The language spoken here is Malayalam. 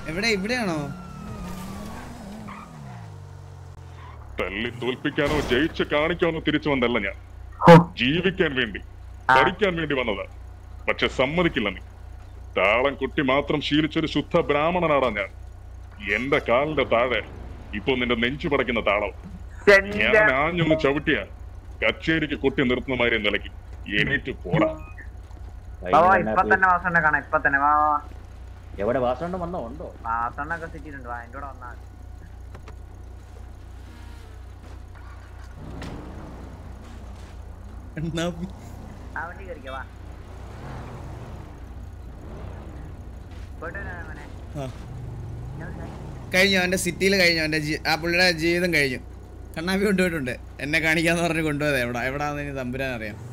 എവിടെ ഇവിടെയാണോ തല്ലി തോൽപ്പിക്കാനോ ജയിച്ച് കാണിക്കാനോ തിരിച്ചു വന്നല്ല ഞാൻ ജീവിക്കാൻ വേണ്ടി പഠിക്കാൻ വേണ്ടി വന്നതാ പക്ഷെ സമ്മതിക്കില്ല നീ താളം കുട്ടി മാത്രം ശീലിച്ചൊരു ശുദ്ധ ബ്രാഹ്മണനാടാ ഞാൻ എന്റെ കാലിന്റെ താഴെ ഇപ്പൊ നിന്റെ നെഞ്ചു പടയ്ക്കുന്ന താളം ഞാൻ ആഞ്ഞൊന്ന് ചവിട്ടിയ കച്ചേരിക്ക് കുട്ടി നിർത്തുന്ന മാതിരി നിലയ്ക്ക് എണീറ്റ് പോടാ വാ വാ ഇപ്പൊ തന്നെ വാസണ്ണ കാണാം ഇപ്പൊ തന്നെ വാ വാ എവിടെ വാസണ്ട വന്നോ ഉണ്ടോ വാസണ്ണൊക്കെ സിറ്റിയിലുണ്ട് വാ എന്റെ കൂടെ വന്നാ മതി. കണ്ണാപ്പി ആ വണ്ടി കയറിക്കോ വാ പോയിട്ട് വരാം മോനെ. ആ ഞാൻ വിളിച്ചേ. കഴിഞ്ഞു അവന്റെ സിറ്റിയിൽ കഴിഞ്ഞു അവന്റെ ജീ- ആ പുള്ളിയുടെ ജീവിതം കഴിഞ്ഞു കണ്ണാപ്പി കൊണ്ടുപോയിട്ടുണ്ട് എന്നെ കാണിക്കാന്ന് പറഞ്ഞ് കൊണ്ടുപോയത് എവിടെ എവിടാന്ന് ഇനി തമ്പുരാൻ അറിയാം